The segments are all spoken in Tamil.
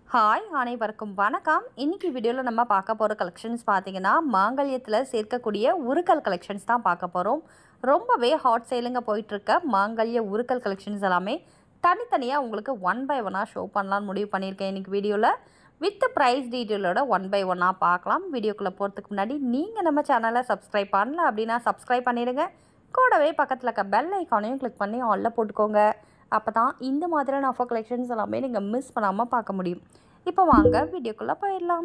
ஹாய் அனைவருக்கும் வணக்கம் இன்னைக்கு வீடியோவில் நம்ம பார்க்க போகிற கலெக்ஷன்ஸ் பார்த்தீங்கன்னா மாங்கல்யத்தில் சேர்க்கக்கூடிய உருக்கல் கலெக்ஷன்ஸ் தான் பார்க்க போகிறோம் ரொம்பவே ஹாட் சேலுங்க போயிட்டுருக்க மாங்கல்ய உருக்கல் கலெக்ஷன்ஸ் எல்லாமே தனித்தனியாக உங்களுக்கு ஒன் பை ஒன்னாக ஷோ பண்ணலாம்னு முடிவு பண்ணியிருக்கேன் இன்றைக்கி வீடியோவில் வித் ப்ரைஸ் டீட்டெயிலோட ஒன் பை ஒன்னாக பார்க்கலாம் வீடியோக்குள்ளே போகிறதுக்கு முன்னாடி நீங்கள் நம்ம சேனலை சப்ஸ்கிரைப் பண்ணல அப்படின்னா சப்ஸ்கிரைப் பண்ணிடுங்க கூடவே பக்கத்தில் இருக்க பெல் ஐக்கானையும் கிளிக் பண்ணி ஆலில் போட்டுக்கோங்க அப்போ தான் இந்த மாதிரியான ஆஃபர் கலெக்ஷன்ஸ் எல்லாமே நீங்கள் மிஸ் பண்ணாமல் பார்க்க முடியும் இப்போ வாங்க வீடியோக்குள்ளே போயிடலாம்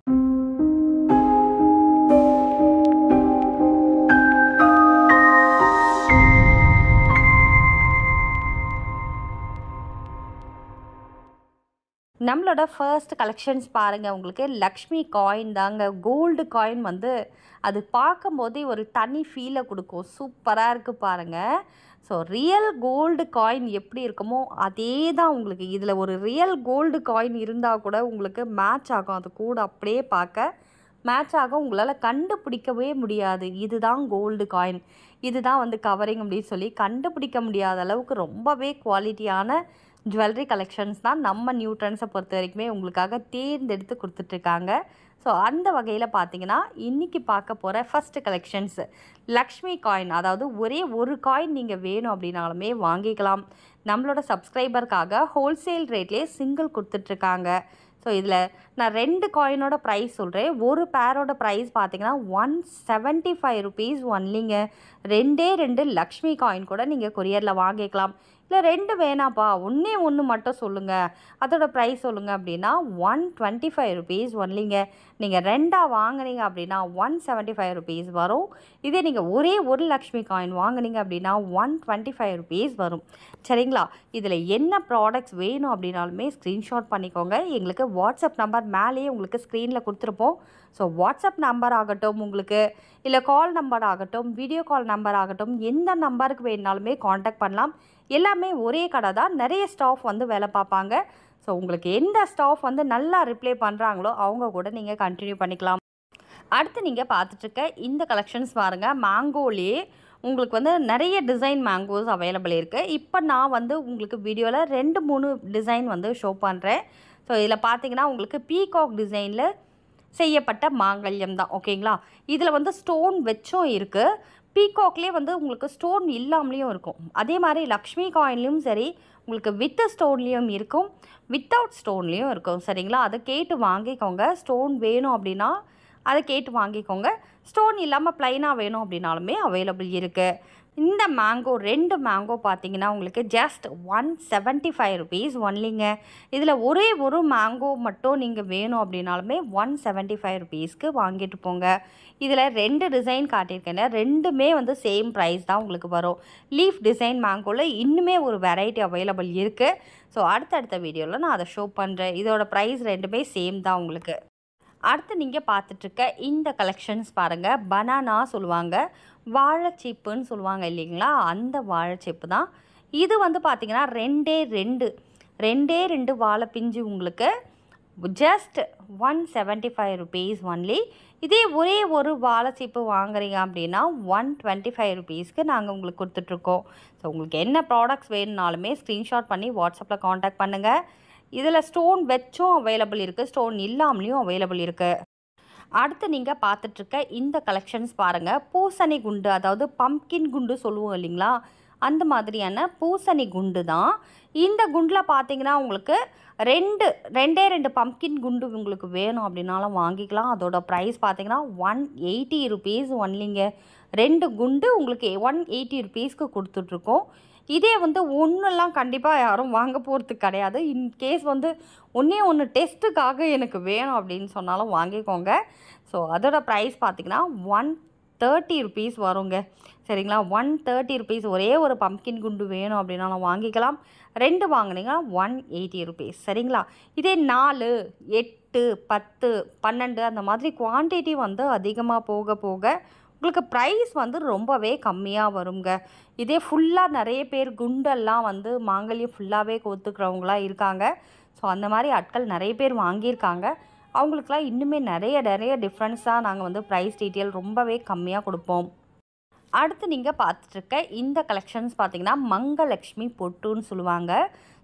நம்மளோட ஃபர்ஸ்ட் கலெக்ஷன்ஸ் பாருங்கள் உங்களுக்கு லக்ஷ்மி காயின் தாங்க கோல்டு காயின் வந்து அது பார்க்கும்போதே ஒரு தனி ஃபீலை கொடுக்கும் சூப்பராக இருக்குது பாருங்கள் ஸோ ரியல் கோல்டு காயின் எப்படி இருக்குமோ அதே தான் உங்களுக்கு இதில் ஒரு ரியல் கோல்டு காயின் இருந்தால் கூட உங்களுக்கு மேட்ச் ஆகும் அது கூட அப்படியே பார்க்க மேட்ச் ஆக உங்களால் கண்டுபிடிக்கவே முடியாது இதுதான் கோல்டு காயின் இதுதான் வந்து கவரிங் அப்படின்னு சொல்லி கண்டுபிடிக்க முடியாத அளவுக்கு ரொம்பவே குவாலிட்டியான ஜுவல்லரி கலெக்ஷன்ஸ் தான் நம்ம நியூ ட்ரெண்ட்ஸை பொறுத்த வரைக்குமே உங்களுக்காக தேர்ந்தெடுத்து கொடுத்துட்ருக்காங்க ஸோ அந்த வகையில் பார்த்தீங்கன்னா இன்றைக்கி பார்க்க போகிற ஃபஸ்ட்டு கலெக்ஷன்ஸ் லக்ஷ்மி காயின் அதாவது ஒரே ஒரு காயின் நீங்கள் வேணும் அப்படின்னாலுமே வாங்கிக்கலாம் நம்மளோட சப்ஸ்கிரைபருக்காக ஹோல்சேல் ரேட்லேயே சிங்கிள் கொடுத்துட்ருக்காங்க ஸோ இதில் நான் ரெண்டு காயினோட ப்ரைஸ் சொல்கிறேன் ஒரு பேரோட ப்ரைஸ் பார்த்தீங்கன்னா ஒன் செவன்ட்டி ஃபைவ் ருபீஸ் ஒன்லிங்க ரெண்டே ரெண்டு லக்ஷ்மி காயின் கூட நீங்கள் கொரியரில் வாங்கிக்கலாம் இல்லை ரெண்டு வேணாப்பா ஒன்றே ஒன்று மட்டும் சொல்லுங்கள் அதோட ப்ரைஸ் சொல்லுங்கள் அப்படின்னா ஒன் டுவெண்ட்டி ஃபைவ் ருபீஸ் ஒன்லிங்க நீங்கள் ரெண்டாக வாங்குனீங்க அப்படின்னா ஒன் செவன்ட்டி ஃபைவ் ருபீஸ் வரும் இதே நீங்கள் ஒரே ஒரு லக்ஷ்மி காயின் வாங்குனீங்க அப்படின்னா ஒன் டுவெண்ட்டி ஃபைவ் ருபீஸ் வரும் சரிங்களா இதில் என்ன ப்ராடக்ட்ஸ் வேணும் அப்படின்னாலுமே ஸ்க்ரீன்ஷாட் பண்ணிக்கோங்க எங்களுக்கு வாட்ஸ்அப் நம்பர் மேலேயே உங்களுக்கு ஸ்க்ரீனில் கொடுத்துருப்போம் ஸோ வாட்ஸ்அப் நம்பர் ஆகட்டும் உங்களுக்கு இல்லை கால் நம்பர் ஆகட்டும் வீடியோ கால் நம்பர் ஆகட்டும் எந்த நம்பருக்கு வேணுனாலுமே காண்டாக்ட் பண்ணலாம் எல்லாமே ஒரே கடை தான் நிறைய ஸ்டாஃப் வந்து வேலை பார்ப்பாங்க ஸோ உங்களுக்கு எந்த ஸ்டாஃப் வந்து நல்லா ரிப்ளை பண்ணுறாங்களோ அவங்க கூட நீங்கள் கண்டினியூ பண்ணிக்கலாம் அடுத்து நீங்கள் பார்த்துட்ருக்க இந்த கலெக்ஷன்ஸ் பாருங்கள் மேங்கோலேயே உங்களுக்கு வந்து நிறைய டிசைன் மேங்கோஸ் அவைலபிள் இருக்குது இப்போ நான் வந்து உங்களுக்கு வீடியோவில் ரெண்டு மூணு டிசைன் வந்து ஷோ பண்ணுறேன் ஸோ இதில் பார்த்தீங்கன்னா உங்களுக்கு பீகாக் டிசைனில் செய்யப்பட்ட மாங்கல்யம் தான் ஓகேங்களா இதில் வந்து ஸ்டோன் வச்சும் இருக்குது பீகாக்லேயே வந்து உங்களுக்கு ஸ்டோன் இல்லாமலேயும் இருக்கும் அதே மாதிரி லக்ஷ்மி காயின்லேயும் சரி உங்களுக்கு வித் ஸ்டோன்லேயும் இருக்கும் வித்தவுட் ஸ்டோன்லேயும் இருக்கும் சரிங்களா அதை கேட்டு வாங்கிக்கோங்க ஸ்டோன் வேணும் அப்படின்னா அதை கேட்டு வாங்கிக்கோங்க ஸ்டோன் இல்லாமல் ப்ளைனாக வேணும் அப்படின்னாலுமே அவைலபிள் இருக்குது இந்த மேங்கோ ரெண்டு மேங்கோ பார்த்தீங்கன்னா உங்களுக்கு just one seventy five rupees ஒன்லிங்க இதில் ஒரே ஒரு மேங்கோ மட்டும் நீங்கள் வேணும் அப்படின்னாலுமே ஒன் செவன்ட்டி ஃபைவ் ருபீஸ்க்கு வாங்கிட்டு போங்க இதில் ரெண்டு டிசைன் காட்டியிருக்கேன் ரெண்டுமே வந்து சேம் ப்ரைஸ் தான் உங்களுக்கு வரும் லீஃப் டிசைன் மேங்கோவில் இன்னுமே ஒரு வெரைட்டி அவைலபிள் இருக்குது ஸோ அடுத்தடுத்த வீடியோவில் நான் அதை ஷோ பண்ணுறேன் இதோட ப்ரைஸ் ரெண்டுமே சேம் தான் உங்களுக்கு அடுத்து நீங்கள் பார்த்துட்ருக்க இந்த கலெக்ஷன்ஸ் பாருங்கள் பனானா சொல்லுவாங்க வாழைச்சீப்புன்னு சொல்லுவாங்க இல்லைங்களா அந்த வாழைச்சீப்பு தான் இது வந்து பார்த்திங்கன்னா ரெண்டே ரெண்டு ரெண்டே ரெண்டு வாழை பிஞ்சு உங்களுக்கு just one seventy five rupees only இதே ஒரே ஒரு வாழைச்சீப்பு வாங்குறீங்க அப்படின்னா ஒன் டுவெண்ட்டி ஃபைவ் ருபீஸ்க்கு நாங்கள் உங்களுக்கு கொடுத்துட்ருக்கோம் ஸோ உங்களுக்கு என்ன ப்ராடக்ட்ஸ் வேணுனாலுமே ஸ்க்ரீன்ஷாட் பண்ணி வாட்ஸ்அப்பில் காண்டாக்ட் பண்ணுங்கள் இதில் ஸ்டோன் வச்சும் அவைலபிள் இருக்குது ஸ்டோன் இல்லாமலேயும் அவைலபிள் இருக்குது அடுத்து நீங்கள் பார்த்துட்ருக்க இந்த கலெக்ஷன்ஸ் பாருங்கள் பூசணி குண்டு அதாவது பம்கின் குண்டு சொல்லுவோம் இல்லைங்களா அந்த மாதிரியான பூசணி குண்டு தான் இந்த குண்டில் பார்த்தீங்கன்னா உங்களுக்கு ரெண்டு ரெண்டே ரெண்டு பம்கின் குண்டு உங்களுக்கு வேணும் அப்படின்னாலும் வாங்கிக்கலாம் அதோட ப்ரைஸ் பார்த்தீங்கன்னா ஒன் எயிட்டி ருபீஸ் ஒன்லிங்க ரெண்டு குண்டு உங்களுக்கு ஒன் எயிட்டி ருபீஸ்க்கு கொடுத்துட்ருக்கோம் இதே வந்து ஒன்றுலாம் கண்டிப்பாக யாரும் வாங்க போகிறது கிடையாது இன்கேஸ் வந்து ஒன்றே ஒன்று டெஸ்ட்டுக்காக எனக்கு வேணும் அப்படின்னு சொன்னாலும் வாங்கிக்கோங்க ஸோ அதோட ப்ரைஸ் பார்த்திங்கன்னா ஒன் தேர்ட்டி ருபீஸ் வருங்க சரிங்களா ஒன் தேர்ட்டி ருபீஸ் ஒரே ஒரு பம்கின் குண்டு வேணும் அப்படின்னாலும் வாங்கிக்கலாம் ரெண்டு வாங்கினீங்கன்னா ஒன் எயிட்டி ருபீஸ் சரிங்களா இதே நாலு எட்டு பத்து பன்னெண்டு அந்த மாதிரி குவான்டிட்டி வந்து அதிகமாக போக போக உங்களுக்கு ப்ரைஸ் வந்து ரொம்பவே கம்மியாக வருங்க இதே ஃபுல்லாக நிறைய பேர் குண்டெல்லாம் வந்து மாங்கல்யம் ஃபுல்லாகவே கொத்துக்கிறவங்களாம் இருக்காங்க ஸோ அந்த மாதிரி ஆட்கள் நிறைய பேர் வாங்கியிருக்காங்க அவங்களுக்குலாம் இன்னுமே நிறைய நிறைய டிஃப்ரென்ஸாக நாங்கள் வந்து ப்ரைஸ் டீட்டெயில் ரொம்பவே கம்மியாக கொடுப்போம் அடுத்து நீங்கள் பார்த்துட்ருக்க இந்த கலெக்ஷன்ஸ் பார்த்தீங்கன்னா மங்கலக்ஷ்மி பொட்டுன்னு சொல்லுவாங்க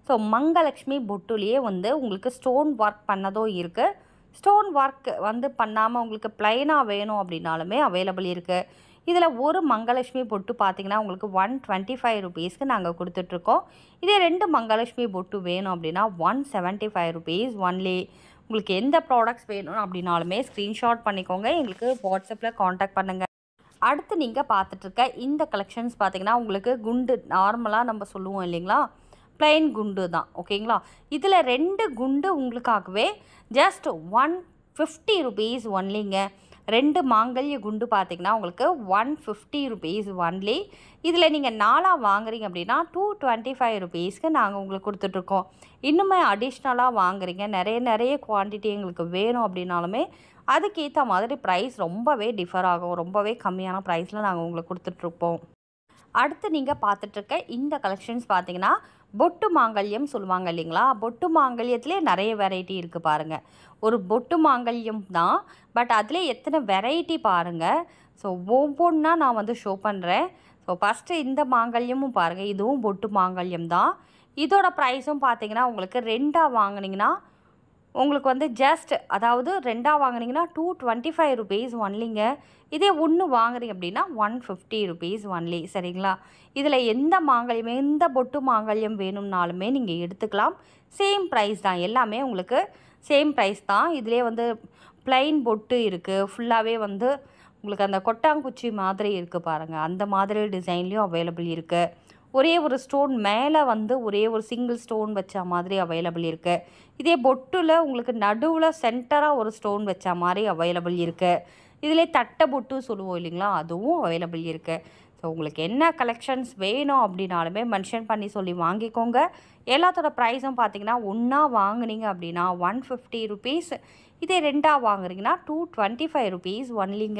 ஸோ மங்கலக்ஷ்மி பொட்டுலேயே வந்து உங்களுக்கு ஸ்டோன் ஒர்க் பண்ணதும் இருக்குது ஸ்டோன் ஒர்க் வந்து பண்ணாமல் உங்களுக்கு ப்ளைனாக வேணும் அப்படின்னாலுமே அவைலபிள் இருக்குது இதில் ஒரு மங்கலட்சுமி பொட்டு பார்த்தீங்கன்னா உங்களுக்கு ஒன் டுவெண்ட்டி ஃபைவ் ருபீஸ்க்கு நாங்கள் கொடுத்துட்ருக்கோம் இதே ரெண்டு மங்கலட்சுமி பொட்டு வேணும் அப்படின்னா one seventy five rupees only உங்களுக்கு எந்த ப்ராடக்ட்ஸ் வேணும் அப்படின்னாலுமே ஸ்க்ரீன்ஷாட் பண்ணிக்கோங்க எங்களுக்கு வாட்ஸ்அப்பில் காண்டாக்ட் பண்ணுங்கள் அடுத்து நீங்கள் பார்த்துட்ருக்க இந்த கலெக்ஷன்ஸ் பார்த்தீங்கன்னா உங்களுக்கு குண்டு நார்மலாக நம்ம சொல்லுவோம் இல்லைங்களா பிளைன் குண்டு தான் ஓகேங்களா இதில் ரெண்டு குண்டு உங்களுக்காகவே ஜஸ்ட் ஒன் ஃபிஃப்டி ருபீஸ் ஒன்லிங்க ரெண்டு மாங்கல்ய குண்டு பார்த்தீங்கன்னா உங்களுக்கு ஒன் ஃபிஃப்டி ருபீஸ் ஒன்லி இதில் நீங்கள் நாலாக வாங்குறீங்க அப்படின்னா டூ டுவெண்ட்டி ஃபைவ் ருபீஸ்க்கு நாங்கள் உங்களுக்கு கொடுத்துட்ருக்கோம் இன்னுமே அடிஷ்னலாக வாங்குறீங்க நிறைய நிறைய குவான்டிட்டி எங்களுக்கு வேணும் அப்படின்னாலுமே அதுக்கேற்ற மாதிரி ப்ரைஸ் ரொம்பவே டிஃபர் ஆகும் ரொம்பவே கம்மியான ப்ரைஸில் நாங்கள் உங்களுக்கு கொடுத்துட்ருப்போம் அடுத்து நீங்கள் பார்த்துட்ருக்க இந்த கலெக்ஷன்ஸ் பார்த்தீங்கன்னா பொட்டு மாங்கல்யம் சொல்லுவாங்க இல்லைங்களா பொட்டு மாங்கல்யத்திலே நிறைய வெரைட்டி இருக்குது பாருங்கள் ஒரு பொட்டு மாங்கல்யம் தான் பட் அதில் எத்தனை வெரைட்டி பாருங்கள் ஸோ ஒவ்வொன்றா நான் வந்து ஷோ பண்ணுறேன் ஸோ ஃபஸ்ட்டு இந்த மாங்கல்யமும் பாருங்கள் இதுவும் பொட்டு மாங்கல்யம் தான் இதோட ப்ரைஸும் பார்த்தீங்கன்னா உங்களுக்கு ரெண்டாக வாங்குனீங்கன்னா உங்களுக்கு வந்து ஜஸ்ட் அதாவது ரெண்டாக வாங்குனீங்கன்னா டூ டுவெண்ட்டி ஃபைவ் ருபீஸ் ஒன்லிங்க இதே ஒன்று வாங்குறீங்க அப்படின்னா ஒன் ஃபிஃப்டி ருபீஸ் ஒன்லி சரிங்களா இதில் எந்த மாங்கல்யம் எந்த பொட்டு மாங்கல்யம் வேணும்னாலுமே நீங்கள் எடுத்துக்கலாம் சேம் ப்ரைஸ் தான் எல்லாமே உங்களுக்கு சேம் ப்ரைஸ் தான் இதிலே வந்து ப்ளைன் பொட்டு இருக்குது ஃபுல்லாகவே வந்து உங்களுக்கு அந்த கொட்டாங்குச்சி மாதிரி இருக்குது பாருங்கள் அந்த மாதிரி டிசைன்லேயும் அவைலபிள் இருக்குது ஒரே ஒரு ஸ்டோன் மேலே வந்து ஒரே ஒரு சிங்கிள் ஸ்டோன் வச்ச மாதிரி அவைலபிள் இருக்குது இதே பொட்டில் உங்களுக்கு நடுவில் சென்டராக ஒரு ஸ்டோன் வச்ச மாதிரி அவைலபிள் இருக்குது இதிலே தட்டை பொட்டு சொல்லுவோம் இல்லைங்களா அதுவும் அவைலபிள் இருக்குது ஸோ உங்களுக்கு என்ன கலெக்ஷன்ஸ் வேணும் அப்படின்னாலுமே மென்ஷன் பண்ணி சொல்லி வாங்கிக்கோங்க எல்லாத்தோட ப்ரைஸும் பார்த்தீங்கன்னா ஒன்றா வாங்குனீங்க அப்படின்னா ஒன் ஃபிஃப்டி ருபீஸ் இதே ரெண்டாக வாங்குறீங்கன்னா டூ டுவெண்ட்டி ஃபைவ் ருபீஸ் ஒன்லிங்க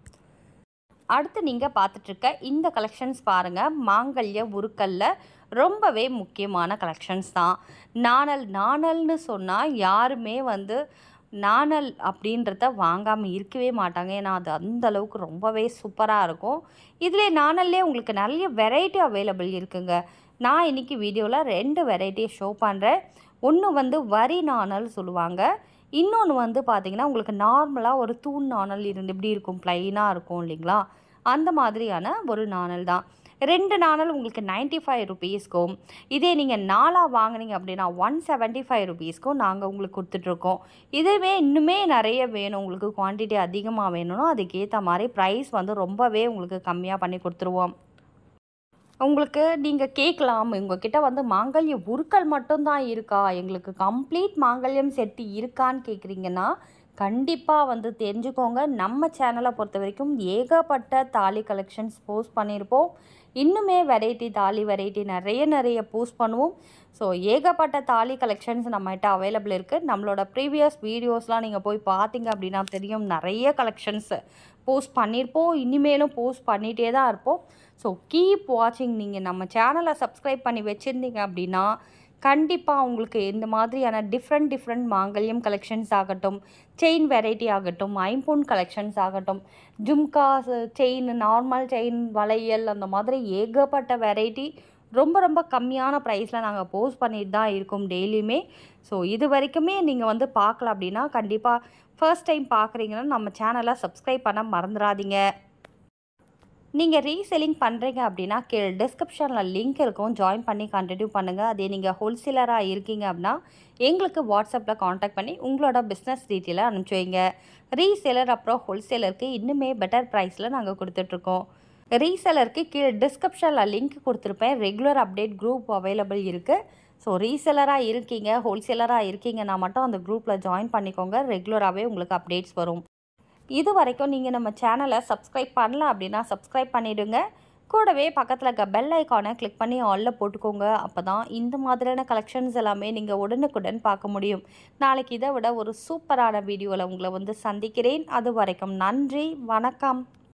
அடுத்து நீங்கள் பார்த்துட்ருக்க இந்த கலெக்ஷன்ஸ் பாருங்கள் மாங்கல்ய உருக்கல்ல ரொம்பவே முக்கியமான கலெக்ஷன்ஸ் தான் நாணல் நாணல்னு சொன்னால் யாருமே வந்து நாணல் அப்படின்றத வாங்காமல் இருக்கவே மாட்டாங்க ஏன்னா அது அந்த அளவுக்கு ரொம்பவே சூப்பராக இருக்கும் இதிலே நாணல்லே உங்களுக்கு நிறைய வெரைட்டி அவைலபிள் இருக்குங்க நான் இன்றைக்கி வீடியோவில் ரெண்டு வெரைட்டியை ஷோ பண்ணுறேன் ஒன்று வந்து வரி நாணல் சொல்லுவாங்க இன்னொன்று வந்து பார்த்திங்கன்னா உங்களுக்கு நார்மலாக ஒரு தூண் நாணல் இருந்து இப்படி இருக்கும் ப்ளைனாக இருக்கும் இல்லைங்களா அந்த மாதிரியான ஒரு நாணல் தான் ரெண்டு நாணல் உங்களுக்கு நைன்ட்டி ஃபைவ் ருபீஸ்க்கும் இதே நீங்கள் நாலாக வாங்குனீங்க அப்படின்னா ஒன் செவன்ட்டி ஃபைவ் ருபீஸ்க்கும் நாங்கள் உங்களுக்கு கொடுத்துட்ருக்கோம் இதுவே இன்னுமே நிறைய வேணும் உங்களுக்கு குவான்டிட்டி அதிகமாக வேணும்னா அதுக்கேற்ற மாதிரி ப்ரைஸ் வந்து ரொம்பவே உங்களுக்கு கம்மியாக பண்ணி கொடுத்துருவோம் உங்களுக்கு நீங்கள் கேட்கலாம் உங்ககிட்ட வந்து மாங்கல்ய உருக்கள் மட்டும்தான் இருக்கா எங்களுக்கு கம்ப்ளீட் மாங்கல்யம் செட்டு இருக்கான்னு கேட்குறீங்கன்னா கண்டிப்பாக வந்து தெரிஞ்சுக்கோங்க நம்ம சேனலை பொறுத்த வரைக்கும் ஏகப்பட்ட தாலி கலெக்ஷன்ஸ் போஸ்ட் பண்ணியிருப்போம் இன்னுமே வெரைட்டி தாலி வெரைட்டி நிறைய நிறைய போஸ்ட் பண்ணுவோம் ஸோ ஏகப்பட்ட தாலி கலெக்ஷன்ஸ் நம்மகிட்ட அவைலபிள் இருக்குது நம்மளோட ப்ரீவியஸ் வீடியோஸ்லாம் நீங்கள் போய் பார்த்தீங்க அப்படின்னா தெரியும் நிறைய கலெக்ஷன்ஸ் போஸ்ட் பண்ணியிருப்போம் இனிமேலும் போஸ்ட் பண்ணிகிட்டே தான் இருப்போம் ஸோ கீப் வாட்சிங் நீங்கள் நம்ம சேனலை சப்ஸ்கிரைப் பண்ணி வச்சுருந்தீங்க அப்படின்னா கண்டிப்பாக உங்களுக்கு இந்த மாதிரியான டிஃப்ரெண்ட் டிஃப்ரெண்ட் மாங்கல்யம் கலெக்ஷன்ஸ் ஆகட்டும் செயின் வெரைட்டி ஆகட்டும் ஐம்பொன் கலெக்ஷன்ஸ் ஆகட்டும் ஜும்காஸ் செயின் நார்மல் செயின் வளையல் அந்த மாதிரி ஏகப்பட்ட வெரைட்டி ரொம்ப ரொம்ப கம்மியான ப்ரைஸில் நாங்கள் போஸ்ட் பண்ணிட்டு தான் இருக்கோம் டெய்லியுமே ஸோ இது வரைக்குமே நீங்கள் வந்து பார்க்கல அப்படின்னா கண்டிப்பாக ஃபர்ஸ்ட் டைம் பார்க்குறீங்கன்னா நம்ம சேனலை சப்ஸ்கிரைப் பண்ண மறந்துடாதீங்க நீங்கள் ரீசெல்லிங் பண்ணுறீங்க அப்படின்னா கீழே டிஸ்கிரிப்ஷனில் லிங்க் இருக்கும் ஜாயின் பண்ணி கண்டினியூ பண்ணுங்கள் அதே நீங்கள் ஹோல்சேலராக இருக்கீங்க அப்படின்னா எங்களுக்கு வாட்ஸ்அப்பில் காண்டாக்ட் பண்ணி உங்களோட பிஸ்னஸ் டீட்டெயிலை அனுப்பிச்சி வைங்க ரீசேலர் அப்புறம் ஹோல்சேலருக்கு இன்னுமே பெட்டர் ப்ரைஸில் நாங்கள் கொடுத்துட்ருக்கோம் ரீசேலருக்கு கீழே டிஸ்கிரிப்ஷனில் லிங்க் கொடுத்துருப்பேன் ரெகுலர் அப்டேட் குரூப் அவைலபிள் இருக்குது ஸோ ரீசேலராக இருக்கீங்க ஹோல்சேலராக இருக்கீங்கன்னா மட்டும் அந்த குரூப்பில் ஜாயின் பண்ணிக்கோங்க ரெகுலராகவே உங்களுக்கு அப்டேட்ஸ் வரும் இது வரைக்கும் நீங்கள் நம்ம சேனலை சப்ஸ்கிரைப் பண்ணல அப்படின்னா சப்ஸ்கிரைப் பண்ணிவிடுங்க கூடவே பக்கத்தில் இருக்க பெல் ஐக்கானை கிளிக் பண்ணி ஆலில் போட்டுக்கோங்க அப்போ தான் இந்த மாதிரியான கலெக்ஷன்ஸ் எல்லாமே நீங்கள் உடனுக்குடன் பார்க்க முடியும் நாளைக்கு இதை விட ஒரு சூப்பரான வீடியோவில் உங்களை வந்து சந்திக்கிறேன் அது வரைக்கும் நன்றி வணக்கம்